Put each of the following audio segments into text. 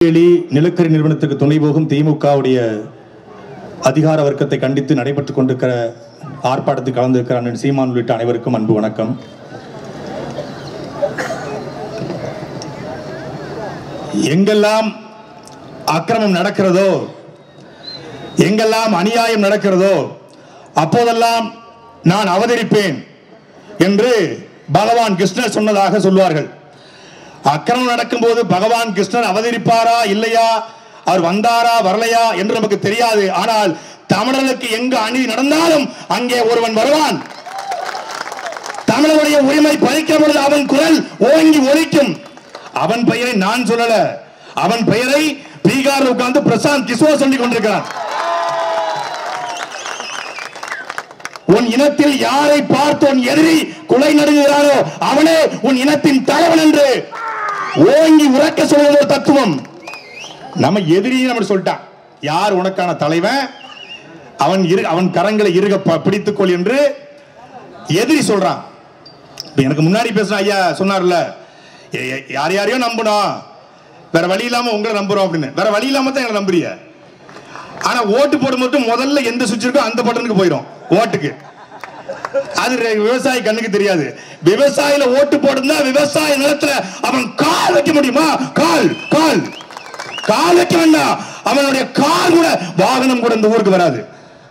நெய்வேலி நிலக்கரி நிறுவனத்துக்கு துணை போகும் திமுகவுடைய அதிகார வர்க்கத்தை கண்டித்து நடைபெற்றுக் கொண்டிருக்கிற ஆர்ப்பாட்டத்தில் கலந்திருக்கிற அண்ணன் சீமான் உள்ளிட்ட அனைவருக்கும் அன்பு வணக்கம் எங்கெல்லாம் அக்கிரமம் நடக்கிறதோ எங்கெல்லாம் அநியாயம் நடக்கிறதோ அப்போதெல்லாம் நான் அவதரிப்பேன் என்று பகவான் கிருஷ்ணர் சொன்னதாக சொல்வார்கள் அக்கிரமம் நடக்கும்போது பகவான் கிருஷ்ணர் அவதரிப்பாரா இல்லையா அவர் வந்தாரா வரலையா என்று நமக்கு தெரியாது ஆனால் தமிழர்களுக்கு எங்கு அநீதி நடந்தாலும் அங்கே ஒருவன் வருவான் தமிழருடைய உரிமை பறிக்கும் பொழுது அவன் குரல் ஓங்கி ஒலிக்கும் அவன் பெயரை நான் சொல்லல அவன் பெயரை பீகார் உட்கார்ந்து பிரசாந்த் கிஷோர் சொல்லிக் கொண்டிருக்கிறான் உன் இனத்தில் யாரை பார்த்து உன் எதிரி குலை நடுங்குகிறாரோ அவனே உன் இனத்தின் தலைவன் என்று ஓங்கி உறக்க சொல்வது ஒரு தத்துவம் நம்ம எதிரியை நம்ம சொல்லிட்டான் யார் உனக்கான தலைவன் அவன் இரு அவன் கரங்களை இருக ப- பிடித்துக்கொள் என்று எதிரி சொல்றான் இப்ப எனக்கு முன்னாடி பேசுன ஐயா சொன்னார்ல எ- எ- யார் யாரையோ நம்பணும் வேற வழி இல்லாம உங்களை நம்புறோம் அப்படின்னு வேற வழி இல்லாம தான் எங்களை நம்புறீங்க ஆனா ஓட்டு போடும்போது முதல்ல எந்த சுவிட்ச் இருக்கோ அந்த பட்டனுக்கு போயிடும் ஓட்டுக்கு அது ரெ- விவசாயி கண்ணுக்கு தெரியாது விவசாயில ஓட்டு போடுனா விவசாய நிலத்துல அவன் கால் வைக்க முடியுமா கால் கால் கால் வைக்க வேண்டாம் அவனுடைய கால் கூட வாகனம் கூட இந்த ஊருக்கு வராது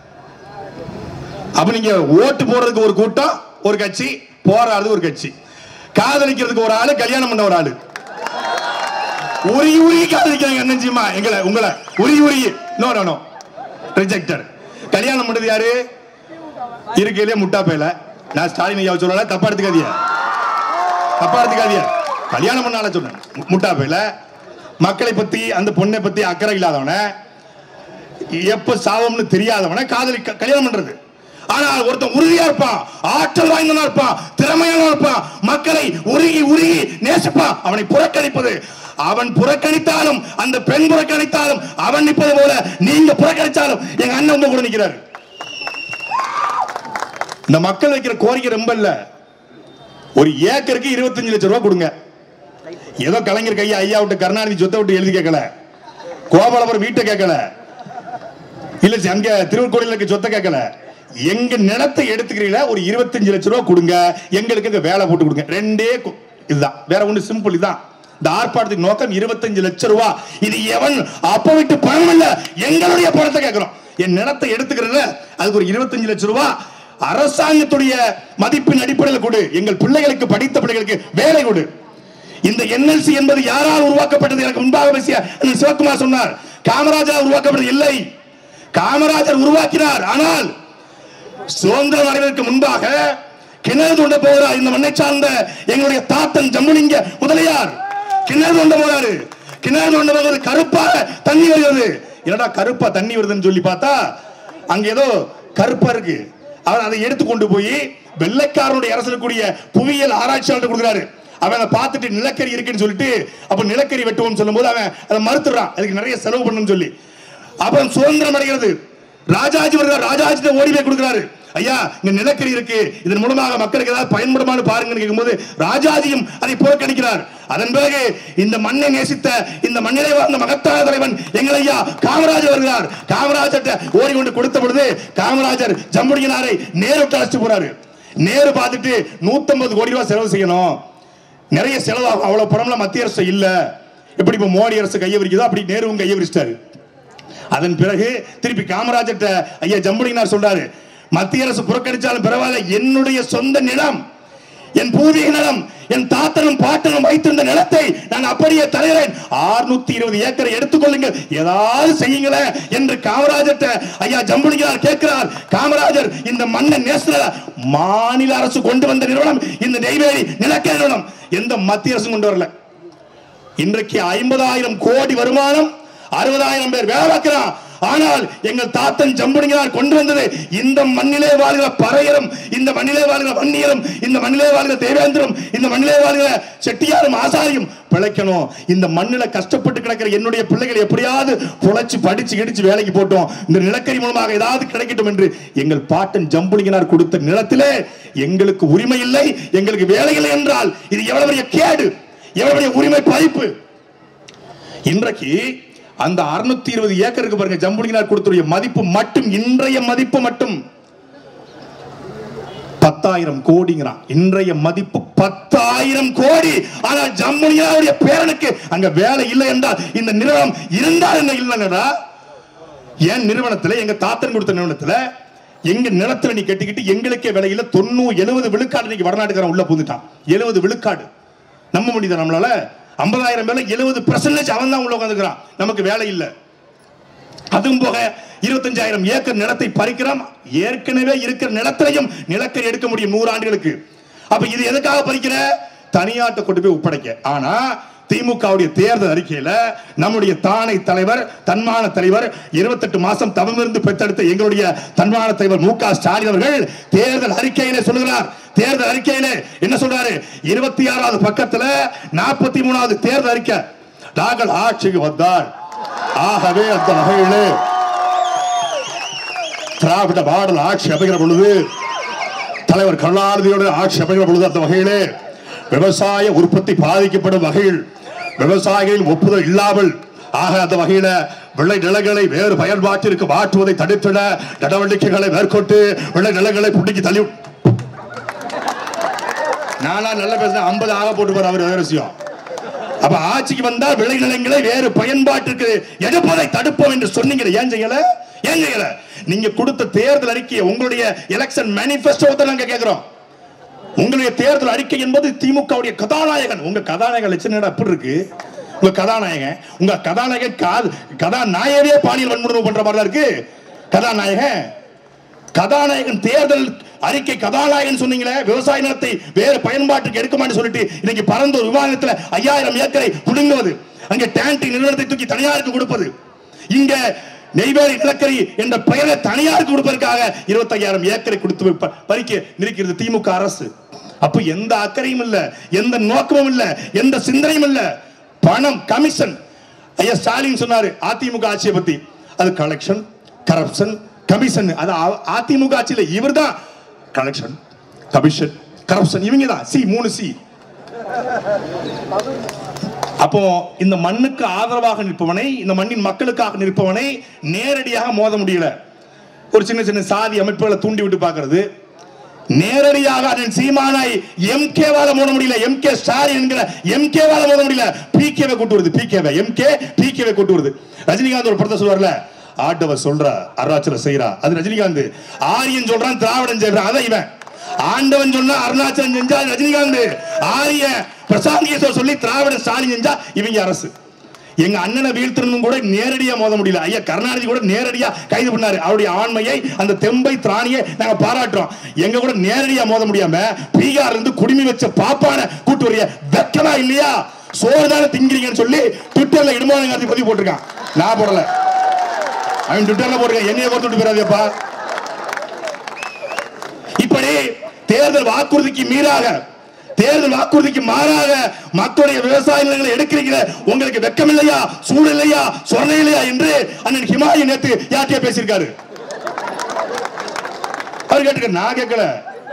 அப்ப நீங்க ஓட்டு போடுறதுக்கு ஒரு கூட்டம் ஒரு கட்சி போராடுறது ஒரு கட்சி காதலிக்கிறதுக்கு ஒரு ஆளு கல்யாணம் பண்ண ஒரு ஆளு உருகி உருகி காதலிக்கிறாங்க என்னஞ்சிமா எங்களை உங்களை உருகி உருகி நோ நோ நோ ரிஜெக்டட் கல்யாணம் பண்ணது யாரு இருக்கையிலே முட்டா பையல நான் ஸ்டாலின் ஐயா சொல்லல தப்பா எடுத்துக்காதீங்க தப்பா எடுத்துக்காதீங்க கல்யாணம் பண்ணால சொன்னேன் மு- முட்டா பையல மக்களை பத்தி அந்த பொண்ணை பத்தி அக்கறை இல்லாதவன எப்ப சாவம்னு தெரியாதவன காதலி க- கல்யாணம் பண்றது ஆனால் ஒருத்தன் உறுதியா இருப்பான் ஆற்றல் வாய்ந்தவனா இருப்பான் திறமையானவனா இருப்பான் மக்களை உருகி உருகி நேசிப்பான் அவனை புறக்கணிப்பது அவன் புறக்கணித்தாலும் அந்த பெண் புறக்கணித்தாலும் அவன் நிற்பது போல நீங்க புறக்கணித்தாலும் எங்க அண்ணன் உங்க கூட நிக்கிறாரு இந்த மக்கள் வைக்கிற கோரிக்கை ரொம்ப இல்ல ஒரு ஏக்கருக்கு இருபத்தஞ்சு லட்சம் ரூபாய் கொடுங்க ஏதோ கலைஞர் கையை ஐயா விட்டு கருணாநிதி சொத்தை விட்டு எழுதி கேட்கல கோபாலபுரம் வீட்டை கேட்கல இல்ல சி- அங்க திருவக்கோடியில் இருக்க சொத்தை கேட்கல எங்க நிலத்தை எடுத்துக்கிறீங்களா ஒரு இருபத்தஞ்சு லட்சம் ரூபாய் கொடுங்க எங்களுக்கு இங்க வேலை போட்டு கொடுங்க ரெண்டே கு- இதுதான் வேற ஒண்ணு சிம்பிள் இதுதான் இந்த ஆர்ப்பாட்டத்துக்கு நோக்கம் இருபத்தஞ்சு லட்சம் ரூபாய் இது எவன் அப்ப விட்டு பணம் இல்ல எங்களுடைய பணத்தை கேட்கிறோம் என் நிலத்தை எடுத்துக்கிறதுல அதுக்கு ஒரு இருபத்தஞ்சு லட்சம் ரூபாய் அரசாங்கத்துடைய மதிப்பின் அடிப்படையில் கொடு எங்கள் பிள்ளைகளுக்கு படித்த பிள்ளைகளுக்கு வேலை கொடு இந்த என்எல்சி என்பது யாரால் உருவாக்கப்பட்டது எனக்கு முன்பாக பேசிய அண்ணன் சிவகுமார் சொன்னார் காமராஜர் உருவாக்கப்பட்டது இல்லை காமராஜர் உருவாக்கினார் ஆனால் சுதந்திரம் அடைவதற்கு முன்பாக கிணறு தோண்ட போகிறார் இந்த மண்ணை சார்ந்த எங்களுடைய தாத்தன் ஜம்புலிங்க முதலியார் கிணறு தோண்ட போறாரு கிணறு தோண்ட போகிறது கருப்பாக தண்ணி வருகிறது என்னடா கருப்பா தண்ணி வருதுன்னு சொல்லி பார்த்தா அங்க ஏதோ கருப்பா இருக்கு அவர் அதை எடுத்து கொண்டு போய் வெள்ளைக்காரனுடைய அரசு கூடிய புவியியல் ஆராய்ச்சியாளர் கொடுக்குறாரு அவன் அதை பார்த்துட்டு நிலக்கரி இருக்குன்னு சொல்லிட்டு அப்ப நிலக்கரி வெட்டுவோம்னு சொல்லும்போது அவன் அதை மறுத்துறான் அதுக்கு நிறைய செலவு பண்ணணும்னு சொல்லி அப்புறம் சுதந்திரம் அடைகிறது ராஜாஜி வருகிறார் ராஜாஜி ஓடி போய் கொடுக்கிறாரு ஐயா இங்க நிலக்கரி இருக்கு இதன் மூலமாக மக்களுக்கு ஏதாவது பயன்படுமான்னு பாருங்கன்னு கேட்கும்போது ராஜாஜியும் அதை புறக்கணிக்கிறார் அதன் பிறகு இந்த மண்ணை நேசித்த இந்த மண்ணிலே வாழ்ந்த மகத்தான தலைவன் எங்கள் ஐயா காமராஜர் வருகிறார் காமராஜர்ட்ட ஓடி கொண்டு கொடுத்த பொழுது காமராஜர் ஜம்புடியினாரை நேருட்டு அழைச்சு போறாரு நேரு பார்த்துட்டு 150 கோடி ரூபாய் செலவு செய்யணும் நிறைய செலவாகும் அவ்வளவு பணம்லாம் மத்திய அரசு இல்ல எப்படி இப்ப மோடி அரசு கையை விரிக்குதோ அப்படி நேருவும் கையை விரிச்சிட்டாரு அதன் பிறகு திருப்பி காமராஜர்ட்ட ஐயா ஜம்புடினார் சொல்றாரு மத்திய அரசு புறக்கணிச்சாலும் பரவாயில்ல என்னுடைய சொந்த நிலம் என் பூர்வீக நிலம் என் தாத்தனும் பாட்டனும் வைத்திருந்த நிலத்தை நான் அப்படியே தருகிறேன் 620 இருபது ஏக்கரை எடுத்துக்கொள்ளுங்கள் ஏதாவது செய்யுங்களேன் என்று காமராஜர்ட்ட ஐயா ஜம்புலிங்கிறார் கேட்கிறார் காமராஜர் இந்த மண்ணை நேசல மாநில அரசு கொண்டு வந்த நிறுவனம் இந்த நெய்வேலி நிலக்கரி நிறுவனம் எந்த மத்திய அரசும் கொண்டு வரல இன்றைக்கு ஐம்பதாயிரம் கோடி வருமானம் அறுபதாயிரம் பேர் வேலை பார்க்கிறான் ஆனால் எங்கள் தாத்தன் ஜம்புடிங்கிறார் கொண்டு வந்தது இந்த மண்ணிலே வாழ்கிற பறையரும் இந்த மண்ணிலே வாழ்கிற வன்னியரும் இந்த மண்ணிலே வாழ்கிற தேவேந்திரம் இந்த மண்ணிலே வாழ்கிற செட்டியாரும் ஆசாரியும் பிழைக்கணும் இந்த மண்ணில கஷ்டப்பட்டு கிடக்கிற என்னுடைய பிள்ளைகள் எப்படியாவது புழைச்சு படிச்சு கிடிச்சு வேலைக்கு போட்டோம் இந்த நிலக்கரி மூலமாக ஏதாவது கிடைக்கட்டும் என்று எங்கள் பாட்டன் ஜம்புலிங்கனார் கொடுத்த நிலத்திலே எங்களுக்கு உரிமை இல்லை எங்களுக்கு வேலை இல்லை என்றால் இது எவ்வளவு பெரிய கேடு எவ்வளவு பெரிய உரிமை பறிப்பு இன்றைக்கு அந்த 620 இருபது ஏக்கருக்கு பாருங்க ஜம்புலினார் கொடுத்துடைய மதிப்பு மட்டும் இன்றைய மதிப்பு மட்டும் பத்தாயிரம் கோடிங்கிறான் இன்றைய மதிப்பு பத்தாயிரம் கோடி ஆனால் ஜம்முனியாவுடைய பேரனுக்கு அங்க வேலை இல்லை என்றால் இந்த நிறுவனம் இருந்தால் என்ன இல்லைங்கடா என் நிறுவனத்துல எங்க தாத்தன் கொடுத்த நிறுவனத்துல எங்க நிலத்துல நீ கட்டிக்கிட்டு எங்களுக்கே விலையில தொண்ணூறு எழுபது விழுக்காடு இன்னைக்கு வடநாட்டுக்காரன் உள்ள புந்துட்டான் எழுபது விழுக்காடு நம்ப முடியுதா நம்மளால ஐம்பதாயிரம் பேர்ல எழுபது பெர்சன்டேஜ் அவன் தான் உள்ள உட்காந்துக்கிறான் நமக்கு வேலை இல்லை அதுவும் போக இருபத்தஞ்சாயிரம் ஏக்கர் நிலத்தை பறிக்கிறோம் ஏற்கனவே இருக்கிற நிலத்திலையும் நிலக்கரி எடுக்க முடியும் நூறு ஆண்டுகளுக்கு அப்ப இது எதுக்காக பறிக்கிற தனியாட்ட கொண்டு போய் ஒப்படைக்க ஆனா திமுகவுடைய தேர்தல் அறிக்கையில நம்முடைய தானை தலைவர் தன்மான தலைவர் 28 மாசம் தவமிருந்து பெற்றெடுத்த எங்களுடைய தன்மான தலைவர் மு க ஸ்டாலின் அவர்கள் தேர்தல் அறிக்கையில சொல்லுகிறார் தேர்தல் அறிக்கையில என்ன சொல்றாரு இருபத்தி ஆறாவது பக்கத்துல நாற்பத்தி மூணாவது தேர்தல் அறிக்கை நாங்கள் ஆட்சிக்கு வந்தால் ஆகவே அந்த வகையிலே திராவிட மாடல் ஆட்சி அமைகிற பொழுது தலைவர் கருணாநிதியோட ஆட்சி அமைகிற பொழுது அந்த வகையிலே விவசாய உற்பத்தி பாதிக்கப்படும் வகையில் விவசாயிகளின் ஒப்புதல் இல்லாமல் ஆக அந்த வகையில விளை நிலங்களை வேறு பயன்பாட்டிற்கு மாற்றுவதை தடுத்திட நடவடிக்கைகளை மேற்கொண்டு விளை நிலங்களை புடிக்கி தள்ளி நானா நல்ல பேசுறேன் ஐம்பது ஆக போட்டு போற அவர் வேற விஷயம் அப்ப ஆட்சிக்கு வந்தா விளைநிலங்களை வேறு பயன்பாட்டிற்கு எடுப்பதை தடுப்போம் என்று சொன்னீங்க ஏன் செய்யல ஏன் செய்யல நீங்க கொடுத்த தேர்தல் அறிக்கையை உங்களுடைய எலெக்ஷன் மேனிபெஸ்டோ நாங்க கேக்குறோம் உங்களுடைய தேர்தல் அறிக்கை என்பது திமுகவுடைய கதாநாயகன் உங்க கதாநாயகன் லட்சணம் எப்படி இருக்கு உங்க கதாநாயகன் உங்க கதாநாயகன் கா- கதாநாயகவே பாலியல் வன்முறை பண்ற மாதிரி தான் இருக்கு கதாநாயகன் கதாநாயகன் தேர்தல் அறிக்கை கதாநாயகன் சொன்னீங்களே விவசாய நிலத்தை வேறு பயன்பாட்டுக்கு எடுக்குமான்னு சொல்லிட்டு இன்னைக்கு பரந்தூர் விமானத்துல ஐயாயிரம் ஏக்கரை புடுங்குவது அங்கே டேண்டி நிறுவனத்தை தூக்கி தனியாருக்கு கொடுப்பது இங்க நெய்வேலி நிலக்கரி என்ற பெயரை தனியாருக்கு கொடுப்பதற்காக இருபத்தையாயிரம் ஏக்கரை கொடுத்து ப- பறிக்க நிற்கிறது திமுக அரசு அப்ப எந்த அக்கறையும் இல்ல எந்த நோக்கமும் இல்ல எந்த சிந்தனையும் இல்ல பணம் கமிஷன் ஐயா ஸ்டாலின் சொன்னாரு அதிமுக ஆட்சியை பத்தி அது கலெக்ஷன் கரப்ஷன் கமிஷன் அது அ- அதிமுக ஆட்சியில இவர்தான் கலெக்ஷன் கமிஷன் கரப்ஷன் இவங்க தான் சி மூணு சி அப்போ இந்த மண்ணுக்கு ஆதரவாக நிற்பவனை இந்த மண்ணின் மக்களுக்காக நிற்பவனை நேரடியாக மோத முடியல ஒரு சின்ன சின்ன சாதி அமைப்புகளை தூண்டி விட்டு பார்க்கிறது நேரடியாக அண்ணன் சீமானை எம்கே வால மோத முடியல எம்கே ஸ்டாலின் என்கிற எம்கே வால மோத முடியல பிகேவை கூட்டு வருது பிகேவை எம்கே பிகேவை கூட்டு வருது ரஜினிகாந்த் ஒரு படத்தை சொல்வார்ல ஆண்டவர் சொல்றா அருணாச்சலம் செய்யறா அது ரஜினிகாந்த் ஆரியன் சொல்றான் திராவிடன் செய்யறான் அதான் இவன் ஆண்டவன் சொன்னா அருணாச்சலம் செஞ்சா அது ரஜினிகாந்த் ஆரிய பிரசாந்த் கிஷோர் சொல்லி திராவிட ஸ்டாலின் செஞ்சா இவங்க அரசு எங்க அண்ணனை வீழ்த்தணும் கூட நேரடியா மோத முடியல ஐயா கருணாநிதி கூட நேரடியா கைது பண்ணாரு அவருடைய ஆண்மையை அந்த தெம்பை திராணியை நாங்க பாராட்டுறோம் எங்க கூட நேரடியா மோத முடியாம பீகார்ல இருந்து குடிமி வச்ச பாப்பான கூட்டு வரிய வெக்கமா இல்லையா சோறு தானே திங்கிறீங்கன்னு சொல்லி ட்விட்டர்ல இடுமான காந்தி பதிவு போட்டிருக்கான் நான் போடல அவன் ட்விட்டர்ல போட்டிருக்கான் என்னைய கொடுத்துட்டு போயிடாதேப்பா இப்படி தேர்தல் வாக்குறுதிக்கு மீறாக தேர்தல் வாக்குறுதிக்கு மாறாக மக்களுடைய விவசாய நிலங்களை எடுக்கிறீங்க உங்களுக்கு வெக்கம் இல்லையா சூடு இல்லையா சொரணை இல்லையா என்று அண்ணன் ஹிமாயு நேத்து யார்கிட்டயா பேசியிருக்காரு அவர் கேட்டுக்க நான் கேட்கல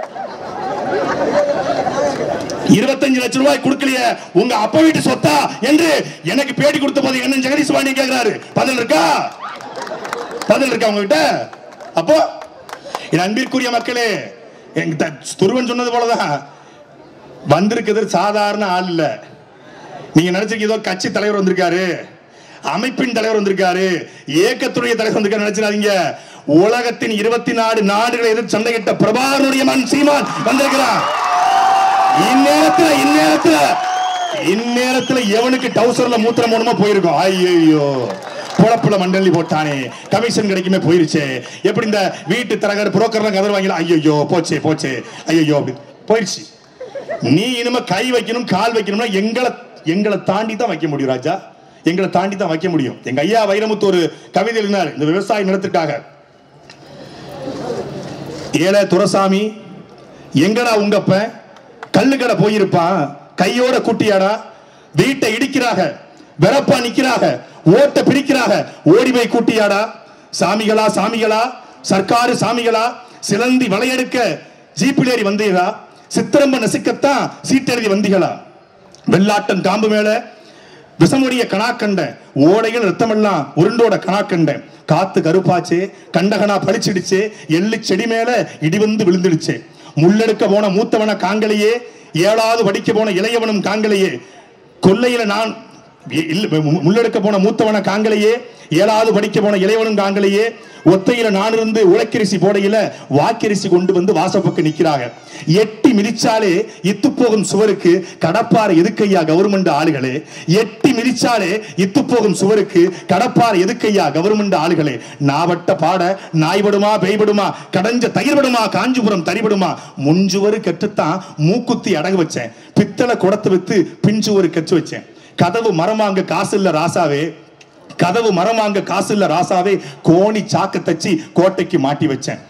இருபத்தஞ்சு லட்சம் ரூபாய் கொடுக்கலையே உங்க அப்பா வீட்டு சொத்தா என்று எனக்கு பேட்டி கொடுத்த போது என்ன ஜெகதீஷ் பாண்டி கேட்கிறாரு பதில் இருக்கா பதில் இருக்கா உங்ககிட்ட அப்போ என் அன்பிற்குரிய மக்களே எங்க த- துருவன் சொன்னது போலதான் வந்திருக்கிறது சாதாரண ஆள் இல்ல நீங்க நினைச்சிருக்க ஏதோ கட்சி தலைவர் வந்திருக்காரு அமைப்பின் தலைவர் வந்திருக்காரு ஏக்கத்துடைய தலைவர் வந்திருக்காரு நினைச்சிடாதீங்க உலகத்தின் இருபத்தி நாலு நாடுகளை எதிர்த்து சண்டையிட்ட பிரபாகரனுடைய மன் சீமான் வந்திருக்கிறான் இந்நேரத்துல இந்நேரத்துல இந்நேரத்துல எவனுக்கு டவுசர்ல மூத்திரம் மூலமா போயிருக்கும் ஐயோ பொழப்புல மண்டலி போட்டானே கமிஷன் கிடைக்குமே போயிருச்சே எப்படி இந்த வீட்டு தரகர் புரோக்கர்லாம் கதர் வாங்கலாம் ஐயோ போச்சே போச்சே ஐயோ அப்படி போயிருச்சு நீ இனிமே கை வைக்கணும் கால் வைக்கணும்னா எங்களை எங்களை தாண்டி தான் வைக்க முடியும் ராஜா எங்களை தாண்டி தான் வைக்க முடியும் எங்க ஐயா வைரமுத்து ஒரு கவிதை எழுதினார் இந்த விவசாய நிலத்துக்காக ஏழை துரசாமி எங்கடா உங்கப்ப கல்லுக்கடை போயிருப்பான் கையோட குட்டியாடா வீட்டை இடிக்கிறாக வெறப்பா நிக்கிறாக ஓட்ட பிரிக்கிறாக ஓடி போய் கூட்டியாடா சாமிகளா சாமிகளா சர்க்காரு சாமிகளா சிலந்தி வளையெடுக்க ஜீப்பில் ஏறி வந்தீங்களா சித்திரம்ப நசிக்கத்தான் சீட்டெழுதி வந்தீங்களா வெள்ளாட்டம் காம்பு மேல விஷமுடைய கணா கண்ட ஓடையில் ரத்தமெல்லாம் உருண்டோட கணா கண்ட காத்து கருப்பாச்சு கண்டகனா பளிச்சிடுச்சு எள்ளு செடி மேல இடி வந்து விழுந்துடுச்சு முள்ளெடுக்க போன மூத்தவன காங்கலையே ஏழாவது படிக்க போன இளையவனும் காங்கலையே கொல்லையில நான் இ- இல்ல, மு- முள்ளெடுக்க போன மூத்தவன காங்கலையே ஏழாவது படிக்க போன இளையவனும் காங்கலையே ஒத்தையில நான் இருந்து உழைக்கரிசி போடையில வாக்கரிசி கொண்டு வந்து வாசப்பக்கம் நிக்கிறாங்க எட்டி மிதிச்சாலே இத்து போகும் சுவருக்கு கடப்பாறை எதுக்கையா கவர்மெண்ட் ஆளுகளே எட்டி மிதிச்சாலே இத்து போகும் சுவருக்கு கடப்பாறை எதுக்கையா கவர்மெண்ட் ஆளுகளே நாவட்ட பாட நாய்படுமா பேய்படுமா கடஞ்ச தயிர்படுமா காஞ்சிபுரம் தரிபடுமா முஞ்சுவரு கெட்டுத்தான் மூக்குத்தி அடகு வச்சேன் பித்தளை குடத்து வித்து பிஞ்சுவரு கெச்சு வச்சேன் கதவு மரமாங்க காசு இல்ல ராசாவே கதவு மரமாங்க காசு இல்ல ராசாவே கோணி சாக்கு தச்சு கோட்டைக்கு மாட்டி வச்சேன்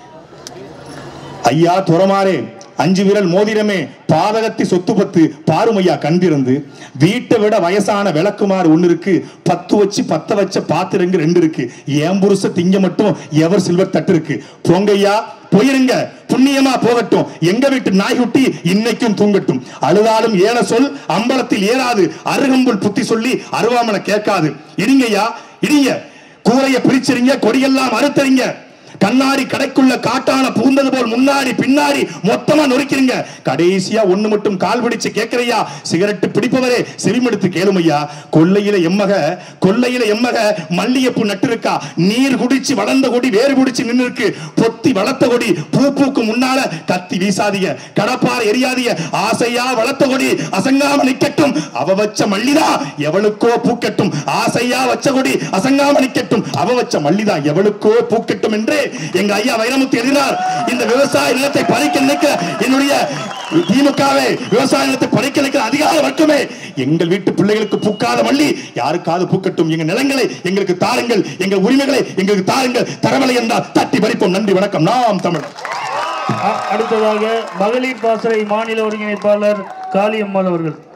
ஐயா துறமாறே அஞ்சு விரல் மோதிரமே பாதகத்தி சொத்து பத்து பாருமையா கண்டிருந்து வீட்டை விட வயசான விளக்குமாறு ஒண்ணு இருக்கு பத்து வச்சு பத்த வச்ச பாத்திரங்க ரெண்டு இருக்கு ஏன் புருஷ திங்க மட்டும் எவர் சில்வர் தட்டு இருக்கு போங்கய்யா போயிருங்க புண்ணியமா போகட்டும் எங்க வீட்டு நாய்குட்டி இன்னைக்கும் தூங்கட்டும் அழுதாலும் ஏன சொல் அம்பலத்தில் ஏறாது அருகம்புல் புத்தி சொல்லி அருவாமனை கேட்காது இடிங்கய்யா இடிங்க கூரைய பிரிச்சிருங்க கொடியெல்லாம் அறுத்தறிங்க கண்ணாடி கடைக்குள்ள காட்டான புகுந்தது போல் முன்னாடி பின்னாடி மொத்தமா நொறுக்கிறீங்க கடைசியா ஒண்ணு மட்டும் கால் பிடிச்சு கேட்கறையா சிகரெட் பிடிப்பவரே செவிமடுத்து கேளுமையா கொல்லையில எம்மக கொல்லையில எம்மக மல்லிகைப்பூ நட்டிருக்கா நீர் குடிச்சு வளர்ந்த கொடி வேறு குடிச்சு நின்னு இருக்கு பொத்தி வளர்த்த கொடி பூ பூக்கு முன்னால கத்தி வீசாதீங்க கடப்பாறை எரியாதீங்க ஆசையா வளர்த்த கொடி அசங்காம நிக்கட்டும் அவ வச்ச மல்லிதா எவளுக்கோ பூக்கட்டும் ஆசையா வச்ச கொடி அசங்காம நிக்கட்டும் அவ வச்ச மல்லிதா எவளுக்கோ பூக்கட்டும் என்று எங்க ஐயா வைரமுத்து எழுதினார் இந்த விவசாய நிலத்தை பறிக்க நினைக்க என்னுடைய திமுகவே விவசாய நிலத்தை பறிக்க நினைக்கிற அதிகார வர்க்கமே எங்கள் வீட்டு பிள்ளைகளுக்கு பூக்காத மல்லி யாருக்காவது பூக்கட்டும் எங்க நிலங்களை எங்களுக்கு தாருங்கள் எங்கள் உரிமைகளை எங்களுக்கு தாருங்கள் தரவில்லை என்றால் தட்டி பறிப்போம் நன்றி வணக்கம் நாம் தமிழ் அ- அடுத்ததாக மகளிர் பாசறை மாநில ஒருங்கிணைப்பாளர் காளியம்மாள் அவர்கள்